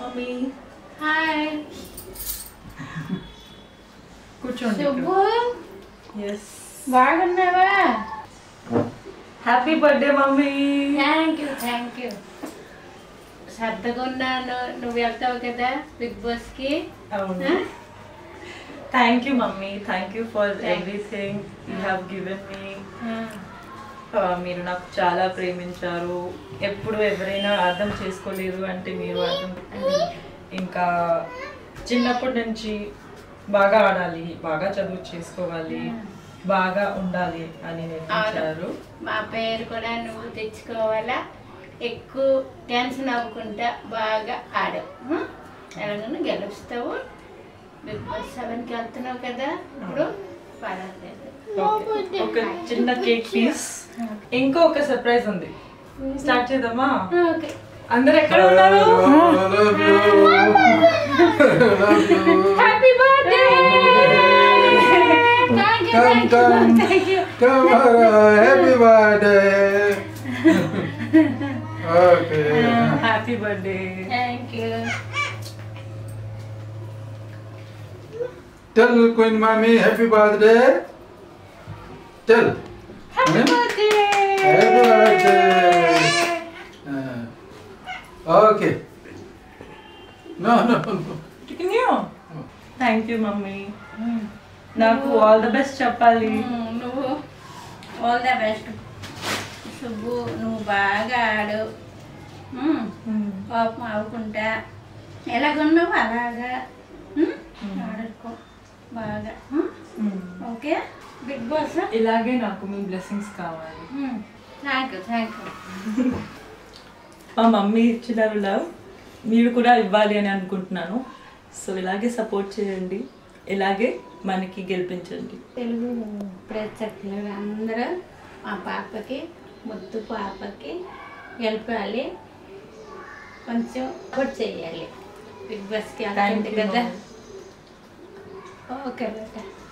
Mummy hi కూర్చోండి Shubhu yes బాగున్నావా happy birthday mummy thank you thank you సర్దగా ఉన్నాను నువ్వు వెళ్తావు కదా బిగ్ బాస్ కి అవును thank you mummy thank you for Thanks. Everything you have given me మీరు నాకు చాలా ప్రేమించారు ఎప్పుడు ఎవరైనా అర్థం చేసుకోలేరు అంటే మీరు అర్థం ఇంకా చిన్నప్పటి నుంచి బాగా ఆడాలి బాగా చదువు చేసుకోవాలి బాగా ఉండాలి అని నేర్పించారు మా పేరు కూడా నువ్వు తెచ్చుకోవాలా ఎక్కువ టెన్షన్ అవ్వకుండా బాగా ఆడావు ఉం? ఎలాగైనా గెలుస్తావు బిగ్ బాస్ సెవెన్కి వెళ్తున్నావు కదా ఇప్పుడు పర్వాలేదు Okay. ఒక చిన్న కేక్ పీస్ ఇంకో ఒక సర్ప్రైజ్ ఉంది స్టార్ట్ చేద్దామా ఓకే అందరు ఎక్కడ ఉన్నారు happy birthday thank you Come, come. Thank you Come on, happy birthday. okay. Happy birthday thank you Tell Queen Mommy happy birthday. Tell. Happy Hmm? Birthday Happy birthday. Uh, okay. No, no, no. Thank you mummy నాకు all the best చెప్పాలి నువ్వు all the best Subbu నువ్వు బాగా ఆడు ఉమ్, కోపం అవ్వకుండా ఎలాగున్నావు అలాగా ఉమ్, ఆడుకో బాగా ఉమ్, ఓకే బిగ్ బాస్ ఇలాగే నాకు మీ బ్లెస్సింగ్స్ కావాలి థ్యాంక్ యూ థ్యాంక్ యూ మా మమ్మీ ఇచ్చిన లవ్ మీరు కూడా ఇవ్వాలి అని అనుకుంటున్నాను సో ఇలాగే సపోర్ట్ చేయండి ఇలాగే మనకి గెలిపించండి తెలుగు ప్రేక్షకులు అందరూ మా పాపకి ముద్దు పాపకి గెలపాలి కొంచెం సపోర్ట్ చేయాలి బిగ్ బాస్కి Thank వెళ్తుంది you, కదా ma'am. ఓకే బేటా